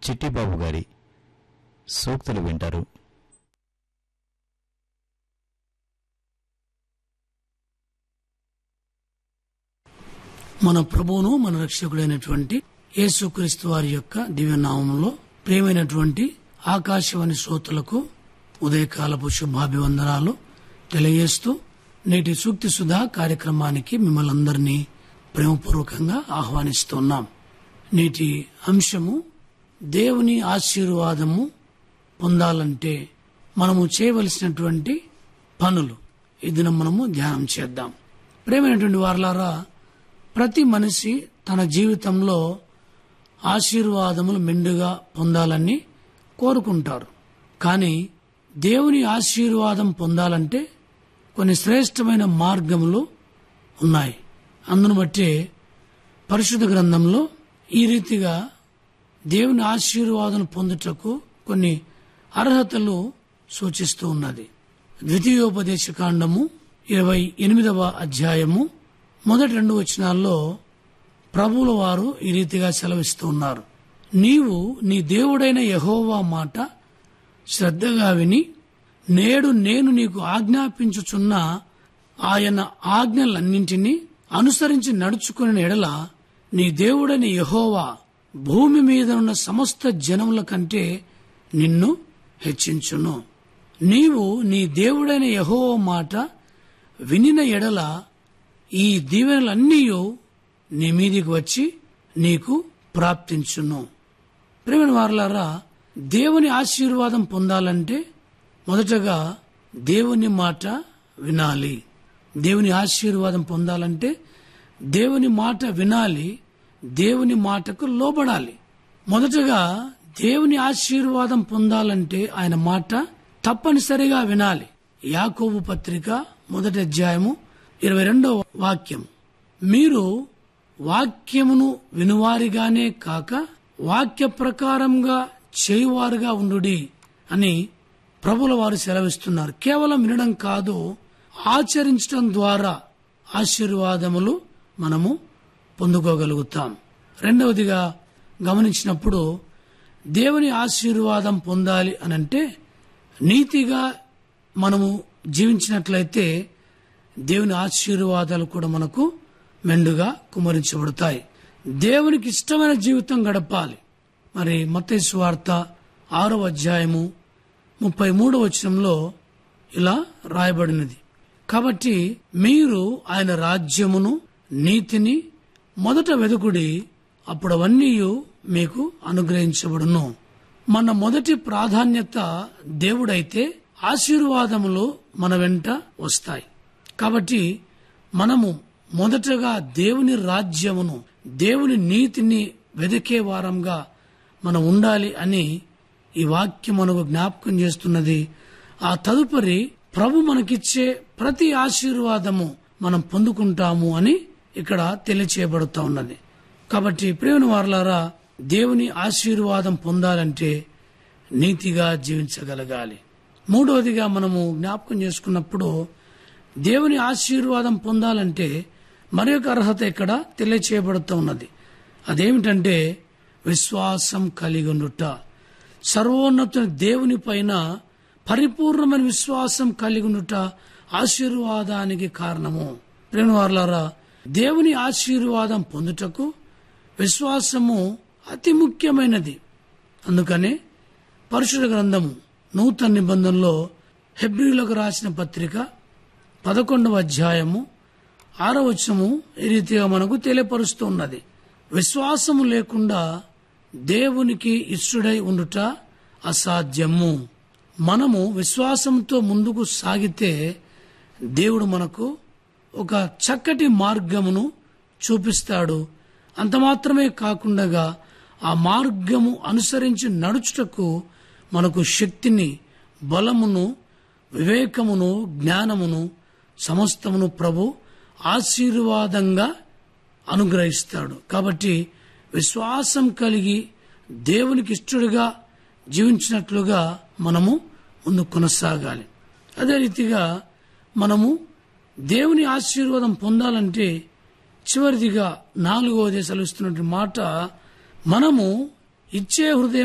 చిట్టిబాబు గారి సూక్తులు వింటారు మన ప్రభువును మన రక్షకుడైనటువంటి యేసుక్రీస్తు వారి యొక్క దివ్యనామంలో ప్రియమైనటువంటి ఆకాశవాణి శ్రోతలకు ఉదయకాలపు శుభాభివందనాలు తెలియజేస్తూ నేటి సూక్తి సుధా కార్యక్రమానికి మిమ్మల్ని అందరినీ ప్రేమపూర్వకంగా ఆహ్వానిస్తున్నాం నేటి అంశము దేవుని ఆశీర్వాదము పొందాలంటే మనము చేయవలసినటువంటి పనులు ఈ దినం మనము ధ్యానం చేద్దాం ప్రేమైనటువంటి వారలారా ప్రతి మనిషి తన జీవితంలో ఆశీర్వాదములు మెండుగా పొందాలని కోరుకుంటారు కానీ దేవుని ఆశీర్వాదం పొందాలంటే కొన్ని శ్రేష్టమైన మార్గములు ఉన్నాయి అందును బట్టి పరిశుద్ధ గ్రంథంలో ఈ రీతిగా దేవుని ఆశీర్వాదం పొందుటకు కొన్ని అర్హతలు సూచిస్తూ ఉన్నది ద్వితీయోపదేశ కాండము ఇరవై ఎనిమిదవ అధ్యాయము మొదటి రెండు వచనాల్లో ప్రభువుల వారు ఈ రీతిగా సెలవిస్తూ ఉన్నారు నీవు నీ దేవుడైన యహోవా మాట శ్రద్ధగా విని నేడు నేను నీకు ఆజ్ఞాపించుచున్న ఆయన ఆజ్ఞలన్నింటినీ అనుసరించి నడుచుకుని ఎడల నీ దేవుడైన యహోవా భూమి మీద ఉన్న సమస్త జనముల కంటే నిన్ను హెచ్చించును నీవు నీ దేవుడైన యహోవా మాట వినిన ఎడల ఈ దీవెనలన్నీ నీ మీదికి వచ్చి నీకు ప్రాప్తించును ప్రేమ వారలారా దేవుని ఆశీర్వాదం పొందాలంటే మొదటగా దేవుని మాట వినాలి దేవుని ఆశీర్వాదం పొందాలంటే దేవుని మాట వినాలి దేవుని మాటకు లోబడాలి మొదటగా దేవుని ఆశీర్వాదం పొందాలంటే ఆయన మాట తప్పనిసరిగా వినాలి యాకోబు పత్రిక మొదటి అధ్యాయము ఇరవై రెండవ వాక్యం మీరు వాక్యమును వినువారిగానే కాక వాక్య ప్రకారంగా చేయువారుగా ఉండుడి అని ప్రభుల వారు సెలవిస్తున్నారు కేవలం వినడం కాదు ఆచరించడం ద్వారా ఆశీర్వాదములు మనము పొందుకోగలుగుతాం రెండవదిగా గమనించినప్పుడు దేవుని ఆశీర్వాదం పొందాలి అనంటే నీతిగా మనము జీవించినట్లయితే దేవుని ఆశీర్వాదాలు కూడా మనకు మెండుగా కుమరించబడతాయి దేవునికి ఇష్టమైన జీవితం గడపాలి మరి మత్తయి వార్త ఆరో అధ్యాయము ముప్పై మూడో వచనంలో ఇలా రాయబడినది కాబట్టి మీరు ఆయన రాజ్యమును నీతిని మొదట వెదుకుడి అప్పుడు అవన్నీ మీకు అనుగ్రహించబడును మన మొదటి ప్రాధాన్యత దేవుడైతే ఆశీర్వాదములు మన వెంట వస్తాయి కాబట్టి మనము మొదటగా దేవుని రాజ్యమును దేవుని నీతిని వెదికే వారంగా మనం ఉండాలి అని ఈ వాక్యం మనకు జ్ఞాపకం చేస్తున్నది ఆ తదుపరి ప్రభు మనకిచ్చే ప్రతి ఆశీర్వాదము మనం పొందుకుంటాము అని ఇక్కడ తెలియచేయబడుతా ఉన్నది కాబట్టి ప్రేమ వారలారా దేవుని ఆశీర్వాదం పొందాలంటే నీతిగా జీవించగలగాలి మూడవదిగా మనము జ్ఞాపకం చేసుకున్నప్పుడు దేవుని ఆశీర్వాదం పొందాలంటే మరి ఒక అర్హత ఇక్కడ తెలియచేయబడుతూ ఉన్నది అదేమిటంటే విశ్వాసం కలిగి ఉండుట సర్వోన్నత దేవుని పైన పరిపూర్ణమైన విశ్వాసం కలిగి ఉండుట ఆశీర్వాదానికి కారణము ప్రేమవారులారా దేవుని ఆశీర్వాదం పొందుటకు విశ్వాసము అతి ముఖ్యమైనది అందుకనే పరుషుల గ్రంథము నూతన నిబంధనలో హెబ్రిలకు రాసిన పత్రిక పదకొండవ అధ్యాయము ఆరో వచనము ఈ రీతిగా మనకు తెలియపరుస్తూ ఉన్నది విశ్వాసము లేకుండా దేవునికి ఇష్టడై ఉండుట అసాధ్యము మనము విశ్వాసంతో ముందుకు సాగితే దేవుడు మనకు ఒక చక్కటి మార్గమును చూపిస్తాడు అంత మాత్రమే కాకుండా ఆ మార్గము అనుసరించి నడుచుటకు మనకు శక్తిని బలమును వివేకమును జ్ఞానమును సమస్తమును ప్రభు ఆశీర్వాదంగా అనుగ్రహిస్తాడు కాబట్టి విశ్వాసం కలిగి దేవునికి ఇష్టడుగా జీవించినట్లుగా మనము ముందు కొనసాగాలి అదే రీతిగా మనము దేవుని ఆశీర్వాదం పొందాలంటే చివరిదిగా నాలుగవది సెలవిస్తున్నటువంటి మాట మనము ఇచ్చే హృదయం